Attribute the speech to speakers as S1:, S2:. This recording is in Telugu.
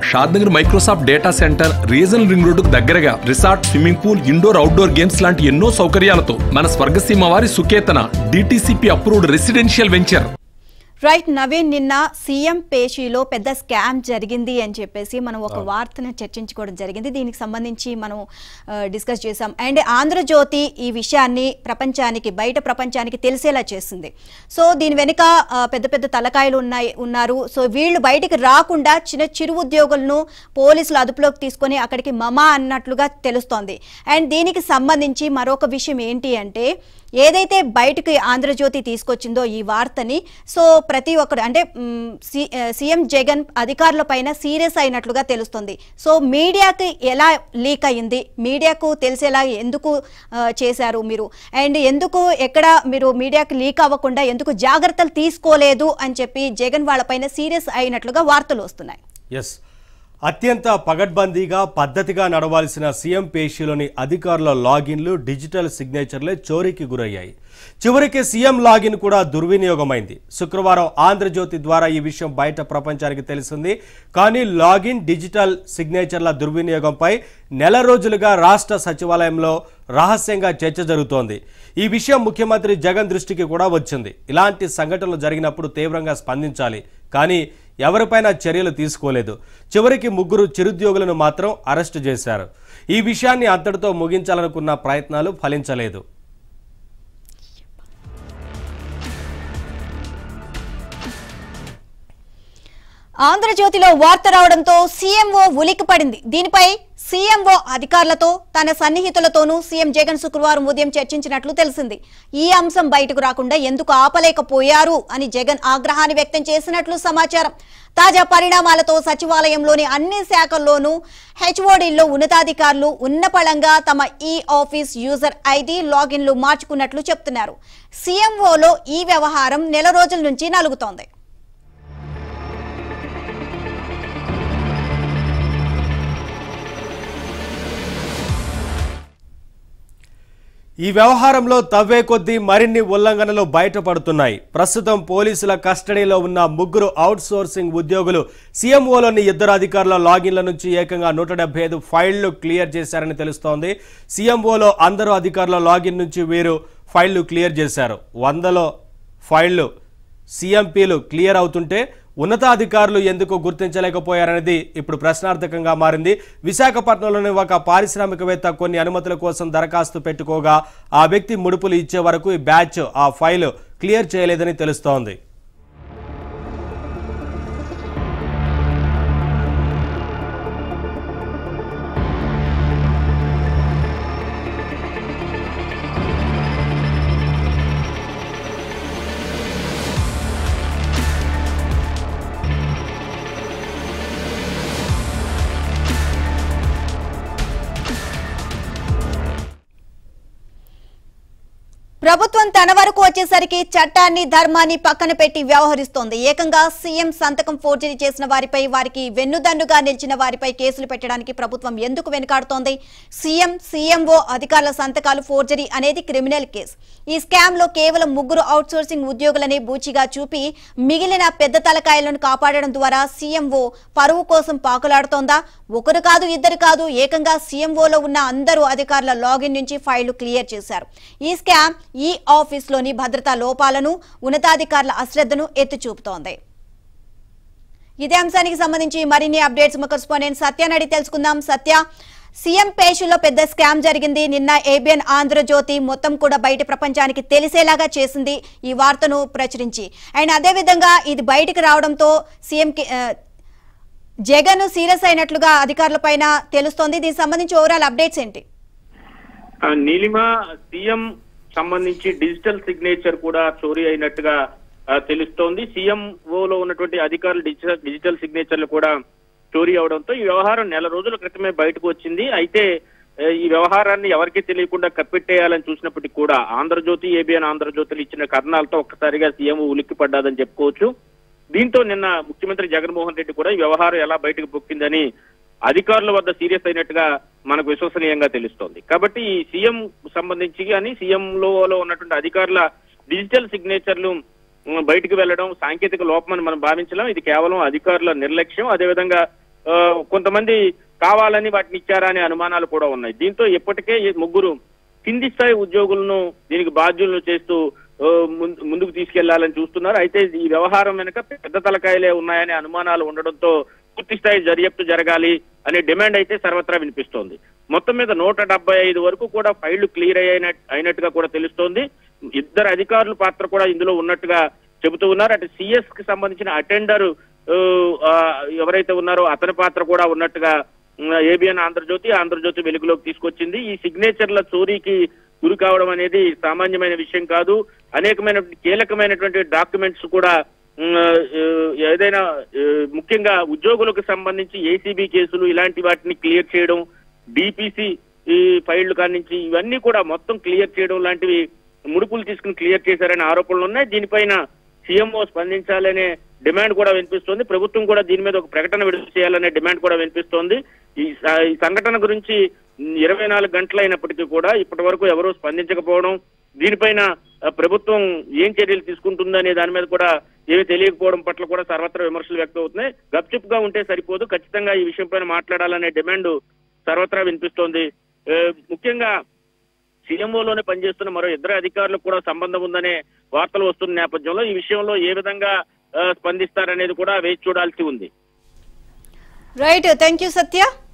S1: షాద్ Nagar Microsoft data centre regional ring రోడ్డుకు దగ్గరగా resort swimming pool indoor outdoor games లాంటి ఎన్నో సౌకర్యాలతో మన స్వర్గసీమ వారి Suketana DTCP approved residential venture
S2: right Naveen నిన్న సీఎం పేషీలో పెద్ద స్కామ్ జరిగింది అని చెప్పేసి మనం ఒక వార్తను చర్చించుకోవడం జరిగింది దీనికి సంబంధించి మనం ఆ, డిస్కస్ చేసాం అండ్ ఆంధ్రజ్యోతి ఈ విషయాన్ని ప్రపంచానికి బయట ప్రపంచానికి తెలిసేలా చేసింది సో దీని వెనుక ఆ, పెద్ద పెద్ద తలకాయలు ఉన్నాయి ఉన్నారు సో వీళ్ళు బయటికి రాకుండా చిన్న చిరు ఉద్యోగులను పోలీసులు అదుపులోకి తీసుకొని అక్కడికి మమా అన్నట్లుగా తెలుస్తోంది అండ్ దీనికి సంబంధించి మరొక విషయం ఏంటి అంటే ఏదైతే బయటకు ఆంధ్రజ్యోతి తీసుకొచ్చిందో ఈ వార్తని సో ప్రతి ఒక్కరు అంటే మ్, సి- ఆ, సీఎం జగన్ అధికారుల పైన సీరియస్ అయినట్లుగా తెలుస్తుంది సో మీడియాకి ఎలా లీక్ అయ్యింది మీడియాకు తెలిసేలా ఎందుకు ఆ, చేశారు మీరు అండ్ ఎందుకు ఎక్కడ మీరు మీడియాకి లీక్ అవ్వకుండా ఎందుకు జాగ్రత్తలు తీసుకోలేదు అని చెప్పి జగన్ వాళ్ళపైన సీరియస్ అయినట్లుగా వార్తలు వస్తున్నాయి
S3: ఎస్ అత్యంత పగడ్బందీగా పద్ధతిగా నడవాల్సిన సీఎం పేషీలోని అధికారుల లాగిన్లు డిజిటల్ సిగ్నేచర్లే చోరీకి గురయ్యాయి చివరికి సీఎం లాగిన్ కూడా దుర్వినియోగమైంది శుక్రవారం ఆంధ్రజ్యోతి ద్వారా ఈ విషయం బయట ప్రపంచానికి తెలిసింది కానీ లాగిన్ డిజిటల్ సిగ్నేచర్ల దుర్వినియోగంపై నెల రోజులుగా రాష్ట్ర సచివాలయంలో రహస్యంగా చర్చ జరుగుతోంది ఈ విషయం ముఖ్యమంత్రి జగన్ దృష్టికి కూడా వచ్చింది ఇలాంటి సంఘటనలు జరిగినప్పుడు తీవ్రంగా స్పందించాలి కానీ ఎవరిపైనా చర్యలు తీసుకోలేదు చివరికి ముగ్గురు చిరుద్యోగులను మాత్రం అరెస్టు చేశారు ఈ విషయాన్ని అంతటితో ముగించాలనుకున్న ప్రయత్నాలు ఫలించలేదు
S2: ఆంధ్రజ్యోతిలో వార్త రావడంతో సీఎంఓ ఉలిక్కిపడింది దీనిపై సీఎంఓ అధికారులతో తన సన్నిహితులతోనూ సీఎం జగన్ శుక్రవారం ఉదయం చర్చించినట్లు తెలిసింది ఈ అంశం బయటకు రాకుండా ఎందుకు ఆపలేకపోయారు అని జగన్ ఆగ్రహాన్ని వ్యక్తం చేసినట్లు సమాచారం తాజా పరిణామాలతో సచివాలయంలోని అన్ని శాఖల్లోనూ హెచ్ఓడీల్లో ఉన్నతాధికారులు ఉన్నపళంగా తమ ఈ ఆఫీస్ యూజర్ ఐడి లాగిన్లు మార్చుకున్నట్లు చెప్తున్నారు సీఎంఓలో ఈ వ్యవహారం నెల రోజుల నుంచి నలుగుతోంది
S3: ఈ వ్యవహారంలో తవ్వే కొద్దీ మరిన్ని ఉల్లంఘనలు బయటపడుతున్నాయి ప్రస్తుతం పోలీసుల కస్టడీలో ఉన్న ముగ్గురు అవుట్ సోర్సింగ్ ఉద్యోగులు సీఎంఓలోని ఇద్దరు అధికారుల లాగిన్ల నుంచి ఏకంగా నూట డెబ్బై ఐదు ఫైళ్లు క్లియర్ చేశారని తెలుస్తోంది సీఎంఓలో అందరూ అధికారుల లాగిన్ నుంచి వీరు ఫైళ్లు క్లియర్ చేశారు వందలో ఫైళ్లు సీఎంపీలు క్లియర్ అవుతుంటే ఉన్నతాధికారులు ఎందుకు గుర్తించలేకపోయారనేది ఇప్పుడు ప్రశ్నార్థకంగా మారింది విశాఖపట్నంలోని ఒక పారిశ్రామికవేత్త కొన్ని అనుమతుల కోసం దరఖాస్తు పెట్టుకోగా ఆ వ్యక్తి ముడుపులు ఇచ్చే వరకు ఈ బ్యాచ్ ఆ ఫైల్ క్లియర్ చేయలేదని తెలుస్తోంది
S2: ప్రభుత్వం తన వరకు వచ్చేసరికి చట్టాన్ని ధర్మాన్ని పక్కన పెట్టి వ్యవహరిస్తోంది ఏకంగా సీఎం సంతకం ఫోర్జరీ చేసిన వారిపై వారికి వెన్నుదన్నుగా నిలిచిన వారిపై కేసులు పెట్టడానికి ప్రభుత్వం ఎందుకు వెనుకాడుతోంది సీఎం సీఎంఓ అధికారుల సంతకాలు ఫోర్జరీ అనేది క్రిమినల్ కేసు ఈ స్కామ్ లో కేవలం ముగ్గురు అవుట్సోర్సింగ్ ఉద్యోగులనే బూచిగా చూపి మిగిలిన పెద్ద తలకాయలను కాపాడడం ద్వారా సీఎంఓ పరువు కోసం పాకులాడుతోందా ఒకరు కాదు ఇద్దరు కాదు ఏకంగా సీఎంఓలో ఉన్న అందరూ అధికారుల లాగిన్ నుంచి ఫైళ్లు క్లియర్ చేశారు ఈ స్కామ్ ఈ ఆఫీస్లోని భద్రతా లోపాలను ఉన్నతాధికారుల అశ్రద్ధను ఎత్తి చూపుతోంది ఇదే అంశానికి సంబంధించి మరిన్ని అప్డేట్స్ మా కరెస్పాండెంట్ సత్యానడి తెలుసుకుందాం సత్య సీఎం పేషులో పెద్ద స్కామ్ జరిగింది నిన్న ఏబిఎన్ ఆంధ్రజ్యోతి మొత్తం కూడా బయట ప్రపంచానికి తెలిసేలాగా చేసింది ఈ వార్తను ప్రచురించి అండ్ అదేవిధంగా ఇది బయటికి రావడంతో సీఎం జగన్ సీరియస్ అయినట్లుగా అధికారుల పైన తెలుస్తోంది దీనికి సంబంధించి ఓవరాల్ అప్డేట్స్ ఏంటి
S4: ఆ, నీలిమ సీఎం సంబంధించి డిజిటల్ సిగ్నేచర్ కూడా చోరీ అయినట్టుగా ఆ, తెలుస్తోంది సీఎం లో ఉన్నటువంటి అధికారులు డిజిటల్ డిజిటల్ సిగ్నేచర్లు కూడా చోరీ అవడంతో ఈ వ్యవహారం నెల రోజుల క్రితమే బయటకు వచ్చింది అయితే ఆ, ఈ వ్యవహారాన్ని ఎవరికీ తెలియకుండా కప్పెట్టేయాలని చూసినప్పటికీ కూడా ఆంధ్రజ్యోతి ఏబిఎన్ ఆంధ్రజ్యోతులు ఇచ్చిన కథనాలతో ఒక్కసారిగా సీఎం ఉలిక్కి పడ్డాదని చెప్పుకోవచ్చు దీంతో నిన్న ముఖ్యమంత్రి జగన్మోహన్ రెడ్డి కూడా ఈ వ్యవహారం ఎలా బయటకు పొక్కిందని అధికారుల వద్ద సీరియస్ అయినట్టుగా మనకు విశ్వసనీయంగా తెలుస్తోంది కాబట్టి ఈ సీఎం సంబంధించి కానీ సీఎం లో ఉన్నటువంటి అధికారుల డిజిటల్ సిగ్నేచర్లు ఉమ్, బయటకు వెళ్లడం సాంకేతిక లోపమని మనం భావించలేం ఇది కేవలం అధికారుల నిర్లక్ష్యం అదేవిధంగా ఆ, కొంతమంది కావాలని వాటిని ఇచ్చారా అనే అనుమానాలు కూడా ఉన్నాయి దీంతో ఇప్పటికే ఈ ముగ్గురు కింది స్థాయి ఉద్యోగులను దీనికి బాధ్యులను చేస్తూ ఆ, ముందు- ముందుకు తీసుకెళ్లాలని చూస్తున్నారు అయితే ఈ వ్యవహారం వెనుక పెద్ద తలకాయలే ఉన్నాయనే అనుమానాలు ఉండడంతో పూర్తి స్థాయి దర్యాప్తు జరగాలి అనే డిమాండ్ అయితే సర్వత్రా వినిపిస్తోంది మొత్తం మీద నూట డెబ్బై ఐదు వరకు కూడా ఫైళ్లు క్లియర్ అయిన అయినట్టుగా కూడా తెలుస్తోంది ఇద్దరు అధికారుల పాత్ర కూడా ఇందులో ఉన్నట్టుగా చెబుతూ ఉన్నారు అటు సిఎస్ కి సంబంధించిన అటెండర్ ఎవరైతే ఉన్నారో అతని పాత్ర కూడా ఉన్నట్టుగా ఏబిఎన్ ఆంధ్రజ్యోతి ఆంధ్రజ్యోతి వెలుగులోకి తీసుకొచ్చింది ఈ సిగ్నేచర్ల చోరీకి గురి కావడం అనేది సామాన్యమైన విషయం కాదు అనేకమైన కీలకమైనటువంటి డాక్యుమెంట్స్ కూడా ఉమ్, ఆ, ఏదైనా ఆ, ముఖ్యంగా ఉద్యోగులకు సంబంధించి ఏసీబీ కేసులు ఇలాంటి వాటిని క్లియర్ చేయడం డిపిసి ఈ ఫైళ్లు కానించి ఇవన్నీ కూడా మొత్తం క్లియర్ చేయడం లాంటివి ముడుపులు తీసుకుని క్లియర్ చేశారనే ఆరోపణలు ఉన్నాయి దీనిపైన సీఎంఓ స్పందించాలనే డిమాండ్ కూడా వినిపిస్తోంది ప్రభుత్వం కూడా దీని మీద ఒక ప్రకటన విడుదల చేయాలనే డిమాండ్ కూడా వినిపిస్తోంది ఈ స- ఈ సంఘటన గురించి ఇరవై నాలుగు గంటలైనప్పటికీ కూడా ఇప్పటి వరకు ఎవరూ స్పందించకపోవడం దీనిపైన ఆ, ప్రభుత్వం ఏం చర్యలు తీసుకుంటుందనే దాని మీద కూడా ఏమీ తెలియకపోవడం పట్ల కూడా సర్వత్రా విమర్శలు వ్యక్తం అవుతున్నాయి గప్చుప్ గా ఉంటే సరిపోదు ఖచ్చితంగా ఈ విషయం పైన మాట్లాడాలనే డిమాండ్ సర్వత్రా వినిపిస్తోంది ఆ, ముఖ్యంగా సీఎంఓలోనే పనిచేస్తున్న మరో ఇద్దరు అధికారులకు కూడా సంబంధం ఉందనే వార్తలు వస్తున్న నేపథ్యంలో ఈ విషయంలో ఏ విధంగా ఆ, స్పందిస్తారనేది కూడా వేచి చూడాల్సి ఉంది
S2: రైట్ థ్యాంక్ యూ సత్య